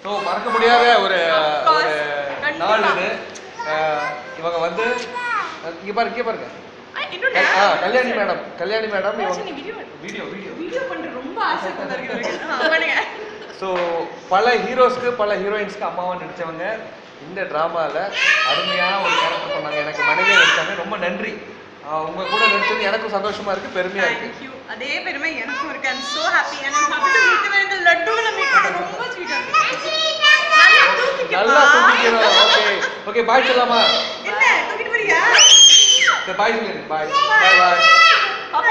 So மறக்க முடியாத ஒரு Of course. ஒரு கண்டிப்பா. நாள் இது அஹ், இவங்க வந்து இங்க பாருங்க இங்க பாருங்க ஆ, இன்னும் கல்- ஆ, நான் கல்யாணி மேடம் கல்யாணி மேடம் ஆ, இவங்க சரி, வீடியோ வீடியோ வீடியோ வீடியோ பண்ற ரொம்ப ஆசை இருக்கு ஆ, பண்ணுங்க ஸோ பல ஹீரோஸ்க்கு பல ஹீரோயின்ஸ்க்கு அம்மாவா நடிச்சவங்க இந்த ட்ராமாவில் அருமையான ஒரு கேரக்டர் பண்ணாங்க எனக்கு மனைவியாக நடிச்சாங்க ரொம்ப நன்றி ஆஹ் உங்க கூட நடிச்சது எனக்கும் சந்தோஷமா இருக்கு பெருமையா இருக்கு Thank you. அதே பெருமை எனக்கும் இருக்கு I'm so happy and I'm happy to meet you இந்த லட்டுல மீட் பண்ண ரொம்ப ஸ்வீட்டா இருக்கு நல்லா தூக்கிக்கப்பா. நல்லா தூக்கிக்கிறோம் ஓகே ஓகே பாய் சொல்லலாமா என்ன தூக்கிட்டு போறியா சரி பாய் சொல்லிடு பாய் பாய் பாய்